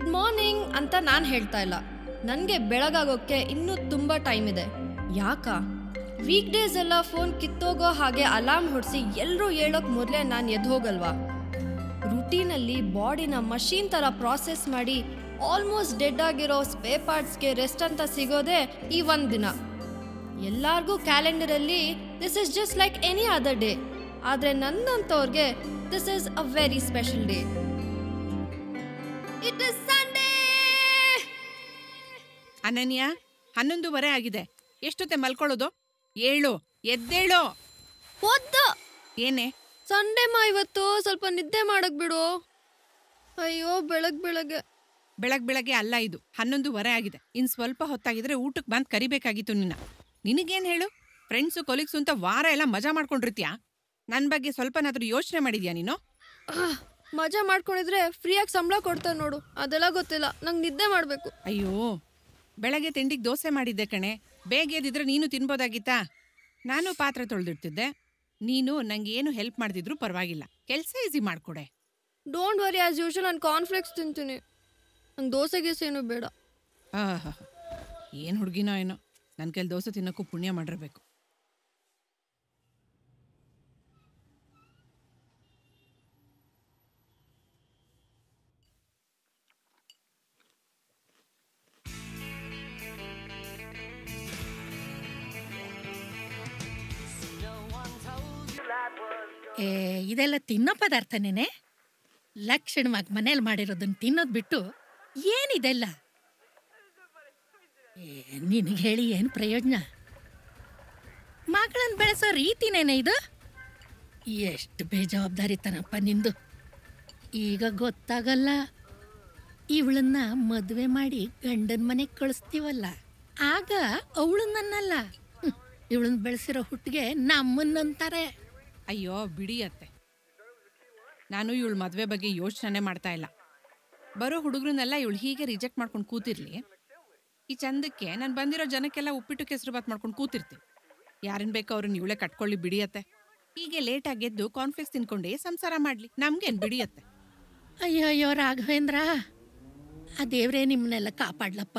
Good morning ಅಂತ ನಾನು ಹೇಳ್ತಾ ಇಲ್ಲ ನನಗೆ ಬೆಳಗಾಗೋಕ್ಕೆ ಇನ್ನೂ ತುಂಬ ಟೈಮ್ ಇದೆ ಯಾಕ ವೀಕ್ ಡೇಸ್ ಎಲ್ಲ ಫೋನ್ ಕಿತ್ತೋಗೋ ಹಾಗೆ ಅಲಾರ್ಮ್ ಹೊಡಿಸಿ ಎಲ್ಲರೂ ಹೇಳೋಕ್ ಮೊದಲೇ ನಾನು ಎದ್ದು ಹೋಗಲ್ವಾ ರುಟೀನಲ್ಲಿ ಬಾಡಿನ ಮಷೀನ್ ಥರ ಪ್ರಾಸೆಸ್ ಮಾಡಿ ಆಲ್ಮೋಸ್ಟ್ ಡೆಡ್ ಆಗಿರೋ ಸ್ಪೇ ಪಾರ್ಟ್ಸ್ಗೆ ರೆಸ್ಟ್ ಅಂತ ಸಿಗೋದೇ ಈ ಒಂದು ದಿನ ಎಲ್ಲಾರ್ಗೂ ಕ್ಯಾಲೆಂಡರಲ್ಲಿ this is just like any other day ಆದರೆ ನನ್ನಂಥವ್ರಿಗೆ this is a very special day it is Sunday Ananya ಹನ್ನೊಂದುವರೆ ಆಗಿದೆ ಎಷ್ಟೊತ್ತೆ ಮಲ್ಕೊಳ್ಳೋದು ಏಳು ಎದ್ದೇಳು ಒದ್ದು ಏನೇ ಸಂಡೇ ಮಾ ಇವತ್ತು ಸ್ವಲ್ಪ ನಿದ್ದೆ ಮಾಡಕ್ ಬಿಡು ಅಯ್ಯೋ ಬೆಳಗ್ ಬೆಳಗ್ಗೆ ಬೆಳಗ್ ಬೆಳಗ್ಗೆ ಅಲ್ಲ ಇದು ಹನ್ನೊಂದುವರೆ ಆಗಿದೆ ಇನ್ ಸ್ವಲ್ಪ ಹೊತ್ತಾಗಿದ್ರೆ ಊಟಕ್ಕೆ ಬಂದು ಕರಿಬೇಕಾಗಿತ್ತು ನಿನ್ನ ನಿನಗೇನ್ ಹೇಳು ಫ್ರೆಂಡ್ಸು ಕೊಲೀಗ್ಸು ಅಂತ ವಾರ ಎಲ್ಲ ಮಜಾ ಮಾಡ್ಕೊಂಡಿರ್ತೀಯಾ ನನ್ನ ಬಗ್ಗೆ ಸ್ವಲ್ಪನಾದ್ರೂ ಯೋಚನೆ ಮಾಡಿದ್ಯಾ ನೀನು ಆಹ್, ಮಜಾ ಮಾಡ್ಕೊಂಡಿದ್ರೆ ಫ್ರೀಯಾಗಿ ಸಂಬಳ ಕೊಡ್ತಾರೆ ನೋಡು ಅದೆಲ್ಲ ಗೊತ್ತಿಲ್ಲ ನಂಗೆ ನಿದ್ದೆ ಮಾಡಬೇಕು ಅಯ್ಯೋ ಬೆಳಗ್ಗೆ ತಿಂಡಿಗೆ ದೋಸೆ ಮಾಡಿದ್ದೆ ಕಣೆ ಬೇಗ ಎದ್ದಿದ್ರೆ ನೀನು ತಿನ್ಬೋದಾಗಿತ್ತಾ ನಾನು ಪಾತ್ರೆ ತೊಳೆದಿಡ್ತಿದ್ದೆ ನೀನು ನಂಗೆ ಏನು ಹೆಲ್ಪ್ ಮಾಡ್ತಿದ್ರು ಪರವಾಗಿಲ್ಲ ಕೆಲಸ ಈಸಿ ಮಾಡ್ಕೊಡೆ ಡೋಂಟ್ ವರಿ ಆಸ್ ಯೂಶುವಲ್ ನಾನು ಕಾನ್ಫ್ಲೆಕ್ಸ್ ತಿಂತೀನಿ ನಂಗೆ ದೋಸೆ ಗೀಸೆ ಏನು ಬೇಡ ಆಹಾ ಏನು ಹುಡುಗಿನೋ ಏನೋ ನನ್ನ ಕೈಲಿ ದೋಸೆ ತಿನ್ನೋಕ್ಕೂ ಪುಣ್ಯ ಮಾಡಿರ್ಬೇಕು ಏ ಇದೆಲ್ಲ ತಿನ್ನೋ ಪದಾರ್ಥನೇನೆ ಲಕ್ಷಣವಾಗಿ ಮನೇಲಿ ಮಾಡಿರೋದನ್ನ ತಿನ್ನೋದು ಬಿಟ್ಟು ಏನಿದೆಲ್ಲ ಏ ನಿನಗೆ ಹೇಳಿ ಏನು ಪ್ರಯೋಜನ ಮಗಳನ್ನ ಬೆಳೆಸೋ ರೀತಿನೇನೆ ಇದು ಎಷ್ಟು ಬೇಜವಾಬ್ದಾರಿತನಪ್ಪ ನಿಂದು ಈಗ ಗೊತ್ತಾಗಲ್ಲ ಇವಳನ್ನ ಮದುವೆ ಮಾಡಿ ಗಂಡನ ಮನೆಗೆ ಕಳಿಸ್ತೀವಲ್ಲ ಆಗ ಅವಳು ನನ್ನಲ್ಲ ಇವಳನ್ನ ಬೆಳೆಸಿರೋ ಹುಟ್ಟಿಗೆ ನಮ್ಮನ್ನಂತಾರೆ ಅಯ್ಯೋ ಬಿಡಿ ಅತ್ತೆ ನಾನು ಇವಳ ಮದುವೆ ಬಗ್ಗೆ ಯೋಚನೆ ಮಾಡ್ತಾ ಇಲ್ಲ ಬರೋ ಹುಡುಗರನ್ನೆಲ್ಲ ಇವಳು ಹೀಗೆ ರಿಜೆಕ್ಟ್ ಮಾಡ್ಕೊಂಡು ಕೂತಿರ್ಲಿ ಈ ಚಂದಕ್ಕೆ ನಾನು ಬಂದಿರೋ ಜನಕ್ಕೆಲ್ಲ ಉಪ್ಪಿಟ್ಟು ಕೆಸರು ಬಾತ್ ಮಾಡ್ಕೊಂಡು ಕೂತಿರ್ತೀನಿ ಯಾರನ್ನ ಬೇಕೋ ಅವ್ರನ್ನ ಇವಳೇ ಕಟ್ಕೊಳ್ಳಿ ಬಿಡಿಯತ್ತೆ ಹೀಗೆ ಲೇಟಾಗಿ ಗೆದ್ದು ಕಾನ್ಫ್ಲೆಕ್ಸ್ ತಿನ್ಕೊಂಡೇ ಸಂಸಾರ ಮಾಡ್ಲಿ ನಮ್ಗೇನ್ ಬಿಡಿಯತ್ತೆ ಅಯ್ಯೋ ಅಯ್ಯೋ ರಾಘವೇಂದ್ರ ಆ ದೇವ್ರೇ ನಿಮ್ಮನ್ನೆಲ್ಲ ಕಾಪಾಡ್ಲಪ್ಪ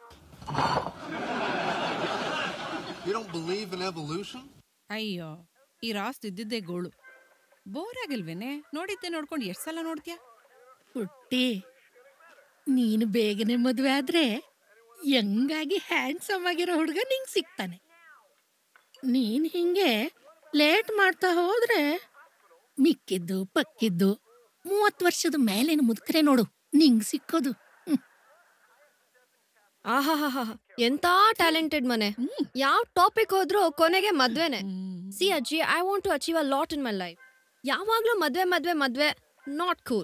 You don't believe in evolution? ಅಯ್ಯೋ ಈ ರಾಸ್ ಇದ್ದಿದ್ದೇ ಗೋಳು ಬೋರ್ ಆಗಿಲ್ವೇನೆ ನೋಡಿದ್ದೆ ನೋಡ್ಕೊಂಡು ಎಷ್ಟು ಸಲ ನೋಡ್ತೀಯಾ ಹುಟ್ಟಿ ನೀನು ಬೇಗನೆ ಮದುವೆ ಆದ್ರೆ ಯಂಗಾಗಿ ಹ್ಯಾಂಡ್ಸಮ್ ಆಗಿರೋ ಹುಡುಗ ನಿಂಗೆ ಸಿಗ್ತಾನೆ ನೀನು ಹಿಂಗೆ ಲೇಟ್ ಮಾಡ್ತಾ ಹೋದ್ರೆ ಮಿಕ್ಕಿದ್ದು ಪಕ್ಕಿದ್ದು ಮೂವತ್ತು ವರ್ಷದ ಮೇಲಿನ ಮುದುಕರೆ ನೋಡು ನಿಂಗೆ ಸಿಕ್ಕೋದು ಹ್ಮ್. ಆಹಾಹಾಹಾ ಎಂತ ಟ್ಯಾಲೆಂಟೆಡ್ ಮನೆ ಯಾವ ಟಾಪಿಕ್ ಹೋದ್ರೂ ಕೊನೆಗೆ ಮದ್ವೆನೆ ಸಿ ಅಜ್ಜಿ I want to achieve a lot in my life ಯಾವಾಗ್ಲೂ ಮದ್ವೆ ಮದ್ವೆ ಮದ್ವೆ ನಾಟ್ ಕೂಲ್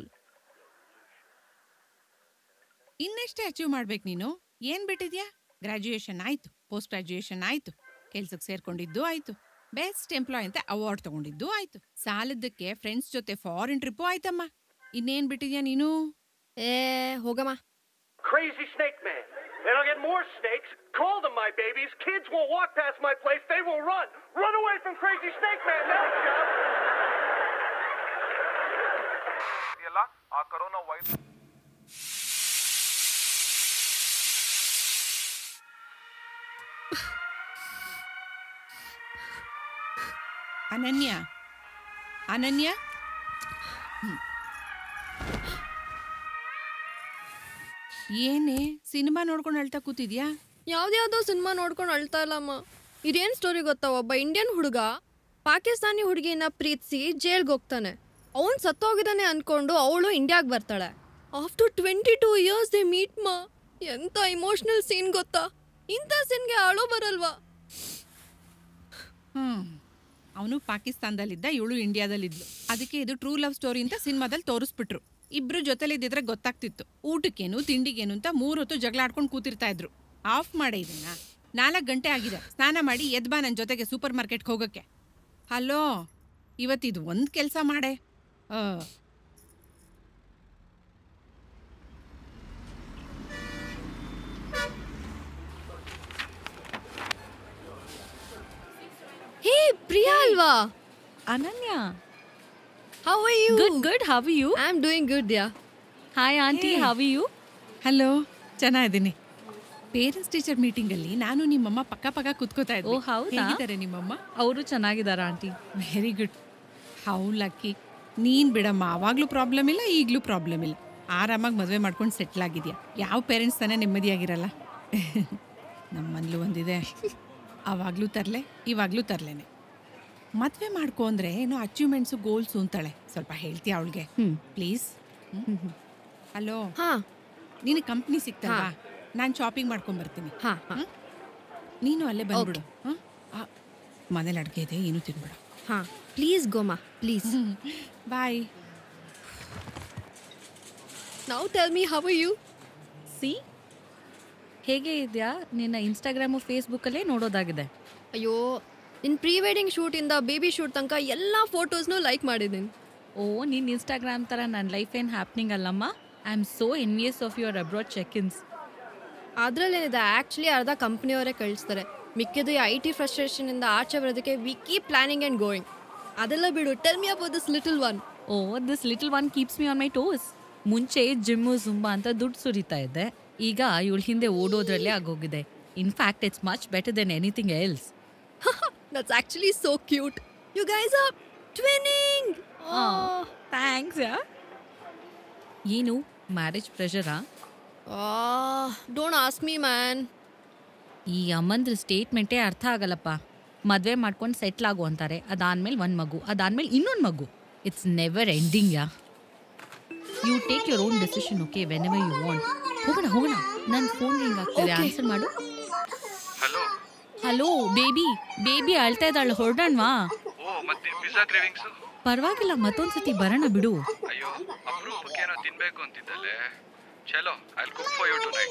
ಇನ್ನೆಷ್ಟೇ ಅಚೀವ್ ಮಾಡ್ಬೇಕು ನೀನು ಏನ್ ಬಿಟ್ಟಿದ್ಯಾ ಗ್ರಾಜುಯೇಷನ್ ಆಯ್ತು ಪೋಸ್ಟ್ ಗ್ರಾಜುಯೇಷನ್ ಆಯ್ತು ಕೆಲ್ಸಕ್ಕೆ ಸೇರ್ಕೊಂಡಿದ್ದು ಆಯ್ತು ಬೆಸ್ಟ್ ಎಂಪ್ಲಾಯ್ ಅಂತ ಅವಾರ್ಡ್ ತಗೊಂಡಿದ್ದು ಆಯ್ತು ಸಾಲದಕ್ಕೆ ಫ್ರೆಂಡ್ಸ್ ಜೊತೆ ಫಾರಿನ್ ಟ್ರಿಪ್ಪು ಆಯ್ತಮ್ಮ ಇನ್ನೇನ್ ಬಿಟ್ಟಿದ್ಯಾ ನೀನು ಏ ಹೋಗಮ್ಮ Crazy Snake Man. And I'll get more snakes. Call them my babies. Kids will walk past my place. They will run. Run away from Crazy Snake Man now, Jeff. ಇದೆಯಲ್ಲ ಆ corona virus ಅನನ್ಯ ಅನನ್ಯ ಹ್ಮ್. ಏನೇ cinema ನೋಡ್ಕೊಂಡು ಅಳ್ತಾ ಕೂತಿದ್ಯಾ ಯಾವ್ದ್ಯಾವ್ದೋ cinema ನೋಡ್ಕೊಂಡು ಅಳ್ತಾ ಇಲ್ಲಮ್ಮ ಇದೇನ್ ಸ್ಟೋರಿ ಗೊತ್ತಾ ಒಬ್ಬ ಇಂಡಿಯನ್ ಹುಡುಗ ಪಾಕಿಸ್ತಾನಿ ಹುಡುಗಿನ ಪ್ರೀತಿಸಿ ಜೈಲ್ಗೆ ಹೋಗ್ತಾನೆ ಅವನ್ ಸತ್ತೋಗಿದ್ದಾನೆ ಅನ್ಕೊಂಡು ಅವಳು ಇಂಡಿಯಾಗ್ ಬರ್ತಾಳೆ after twenty two years they meet ಮಾ ಎಂತ ಇಮೋಷನಲ್ ಸೀನ್ ಗೊತ್ತಾ ಇಂಥ ಸೀನ್ಗೆ ಅಳೋ ಬರಲ್ವಾ ಹ್ಮ್ ಅವನು ಪಾಕಿಸ್ತಾನದಲ್ಲಿದ್ದ ಇವಳು ಇಂಡಿಯಾದಲ್ಲಿದ್ಲು ಅದಕ್ಕೆ ಇದು ಟ್ರೂ ಲವ್ ಸ್ಟೋರಿ ಅಂತ ಸಿನಿಮಾದಲ್ಲಿ ತೋರಿಸ್ಬಿಟ್ರು ಇಬ್ರು ಜೊತೆಲಿದ್ದಿದ್ರೆ ಗೊತ್ತಾಗ್ತಿತ್ತು ಊಟಕ್ಕೇನು ತಿಂಡಿಗೇನು ಅಂತ ಮೂರ್ ಹೊತ್ತು ಜಗಳ ಆಡ್ಕೊಂಡು ಕೂತಿರ್ತಾ ಇದ್ರು ಆಫ್ ಮಾಡೇ ಇದನ್ನ ನಾಲ್ಕು ಗಂಟೆ ಆಗಿದೆ ಸ್ನಾನ ಮಾಡಿ ಎದ್ ಬಾ ನನ್ನ ಜೊತೆಗೆ ಸೂಪರ್ ಮಾರ್ಕೆಟ್ಗೆ ಹೋಗಕ್ಕೆ ಹಲೋ ಇವತ್ತಿದು ಒಂದು ಕೆಲಸ ಮಾಡೆ ಆ, ಹೇ ಪ್ರಿಯಾ ಅಲ್ವಾ Ananya. How are you Good, good. How are you? I am doing good yeah Hi, Auntie. Hey. How are you? Hello ಚೆನ್ನಾಗಿದ್ದೀನಿ ಪೇರೆಂಟ್ಸ್ ಟೀಚರ್ ಮೀಟಿಂಗಲ್ಲಿ ನಾನು ನಿಮ್ಮಮ್ಮ ಪಕ್ಕ ಪಕ್ಕ ಕೂತ್ಕೋತಾ ಇದ್ದೆ ಓ, ಹೌದಾ? ಹೇಗಿದ್ದಾರೆ ನಿಮ್ಮಮ್ಮ ಅವರು ಚೆನ್ನಾಗಿದ್ದಾರಾ auntie very good how lucky ನೀನು ಬಿಡಮ್ಮ ಆವಾಗಲೂ ಪ್ರಾಬ್ಲಮ್ ಇಲ್ಲ ಈಗಲೂ ಪ್ರಾಬ್ಲಮ್ ಇಲ್ಲ ಆರಾಮಾಗಿ ಮದುವೆ ಮಾಡ್ಕೊಂಡು ಸೆಟ್ಲ್ ಆಗಿದ್ಯಾ ಯಾವ ಪೇರೆಂಟ್ಸ್ ತಾನೇ ನೆಮ್ಮದಿಯಾಗಿರಲ್ಲ ನಮ್ಮಲ್ಲೂ ಒಂದಿದೆ ಆವಾಗಲೂ ತರಲೆ ಇವಾಗಲೂ ತರಲೇನೆ ಮದುವೆ ಮಾಡ್ಕೊ ಅಂದರೆ ಏನೋ ಅಚೀವ್ಮೆಂಟ್ಸು ಗೋಲ್ಸು ಅಂತಾಳೆ ಸ್ವಲ್ಪ ಹೇಳ್ತೀಯ ಅವಳಿಗೆ ಪ್ಲೀಸ್ ಹಲೋ ಹಾ ನೀನು ಕಂಪ್ನಿ ಸಿಗ್ತಲ್ವಾ ನಾನು ಶಾಪಿಂಗ್ ಮಾಡ್ಕೊಂಡ್ ಬರ್ತೀನಿ ಹಾ ಹಾ ಹ್ಮ್? ನೀನು ಅಲ್ಲೇ ಬಂದ್ಬಿಡು ಹಾಂ ಮನೇಲಿ ಅಡುಗೆ ಇದೆ ಏನು ತಿನ್ಬೇಡ ಹಾ ಪ್ಲೀಸ್ ಗೋಮಾ please bye now tell me how you see ಹೇಗೆ ಇದೆಯಾ ನಿನ್ನ ಇನ್ಸ್ಟಾಗ್ರಾಮು ಫೇಸ್ಬುಕ್ಕಲ್ಲೇ ನೋಡೋದಾಗಿದೆ ಅಯ್ಯೋ ನಿನ್ನ ಪ್ರೀ ವೆಡ್ಡಿಂಗ್ ಶೂಟಿಂದ ಬೇಬಿ ಶೂಟ್ ತನಕ ಎಲ್ಲ ಫೋಟೋಸ್ನೂ ಲೈಕ್ ಮಾಡಿದ್ದೀನಿ ಓ ನಿನ್ನ ಇನ್ಸ್ಟಾಗ್ರಾಮ್ ಥರ ನನ್ನ ಲೈಫ್ ಏನು ಹ್ಯಾಪ್ನಿಂಗ್ ಅಲ್ಲಮ್ಮ I am so envious of your abroad check ins ಅದರಲ್ಲೇನಿದೆ ಆ್ಯಕ್ಚುಲಿ ಅರ್ಧ ಕಂಪ್ನಿಯವರೇ ಕಳಿಸ್ತಾರೆ ಮಿಕ್ಕಿದ್ದು ಐ ಟಿ ಫ್ರಸ್ಟ್ರೇಷನಿಂದ ಆಚೆ ಬರೋದಕ್ಕೆ we keep planning and going ಅದೆಲ್ಲ ಬಿಡು tell me about this little one oh this little one keeps me on my toes ಮುಂಚೆ ಜಿಮ್ಮು ಜುಂಬಾ ಅಂತ ದುಡ್ಡು ಸುರಿತಾ ಇದ್ದೆ ಈಗ ಇವಳ ಹಿಂದೆ ಓಡೋದ್ರಲ್ಲೇ ಆಗೋಗಿದೆ in fact it's much better than anything else that's actually so cute you guys are twinning thanks yeah ಏನು ಮ್ಯಾರೇಜ್ ಪ್ರೆಷರಾ ಡೋಂಟ್ ಆಸ್ಕ್ ಮೀ ಮ್ಯಾನ್ ಈ ಅಮ್ಮಂದ್ರ ಸ್ಟೇಟ್ಮೆಂಟೇ ಅರ್ಥ ಆಗಲ್ಲಪ್ಪ ಮದುವೆ ಮಾಡ್ಕೊಂಡು ಸೆಟ್ಲ್ ಆಗು ಅಂತಾರೆ ಅದಾದ್ಮೇಲೆ ಒಂದು ಮಗು ಅದಾದ್ಮೇಲೆ ಇನ್ನೊಂದು ಮಗು it's never ending yeah you take your own decision okay whenever you want ಹೋಗೋಣ ಹೋಗೋಣ ನನ್ನ ಫೋನ್ ರಿಂಗ್ ಆಗ್ತಿದೆ ಆನ್ಸರ್ ಮಾಡು ಹಲೋ ಹಲೋ ಬೇಬಿ ಬೇಬಿ ಅಳ್ತಾ ಇದ್ದಾಳೆ ಹೊರಡೋಣವಾ ಓ ಮತ್ತೆ ಪಿಜ್ಜಾ ಕ್ರೇವಿಂಗ್ಸು ಪರವಾಗಿಲ್ಲ ಮತ್ತೊಂದ್ಸತಿ ಬರೋಣ ಬಿಡು ಅಯ್ಯೋ ಅಪರೂಪಕ್ಕೆ ಏನೋ ತಿನ್ಬೇಕು ಅಂತಿದ್ದಲ್ಲೇ ಚಲೋ I cook for you tonight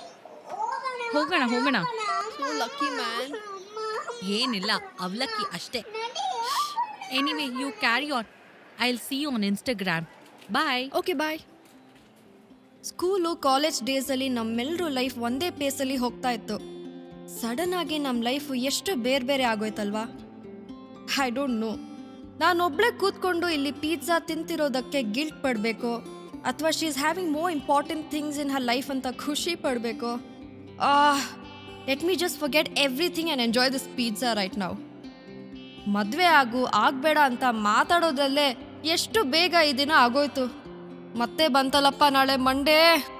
ಹೋಗೋಣ ಹೋಗೋಣ ಸೋ ಲಕ್ಕಿ ಮ್ಯಾನ್ ಏನಿಲ್ಲ ಅವಲಕ್ಕಿ ಅಷ್ಟೇ anyway you carry on I will see on Instagram bye okay bye school college ಡೇಸಲ್ಲಿ ನಮ್ಮೆಲ್ಲರೂ ಲೈಫ್ ಒಂದೇ ಪೇಸಲ್ಲಿ ಹೋಗ್ತಾ ಇತ್ತು ಸಡನ್ ಆಗಿ ನಮ್ಮ ಲೈಫು ಎಷ್ಟು ಬೇರೆ ಬೇರೆ ಆಗೋಯ್ತಲ್ವಾ ಐ ಡೋಂಟ್ ನೋ ನಾನೊಬ್ಳೆ ಕೂತ್ಕೊಂಡು ಇಲ್ಲಿ ಪಿಜ್ಜಾ ತಿಂತಿರೋದಕ್ಕೆ ಗಿಲ್ಟ್ ಪಡಬೇಕು ಅಥವಾ she is having more important things in her life ಅಂತ ಖುಷಿ ಪಡಬೇಕು let me just forget everything and enjoy this pizza right ನಾವು ಮದುವೆ ಆಗು ಆಗಬೇಡ ಅಂತ ಮಾತಾಡೋದ್ರಲ್ಲೇ ಎಷ್ಟು ಬೇಗ ಈ ದಿನ ಆಗೋಯ್ತು ಮತ್ತೆ ಬಂತಲ್ಲಪ್ಪ ನಾಳೆ ಮಂಡೇ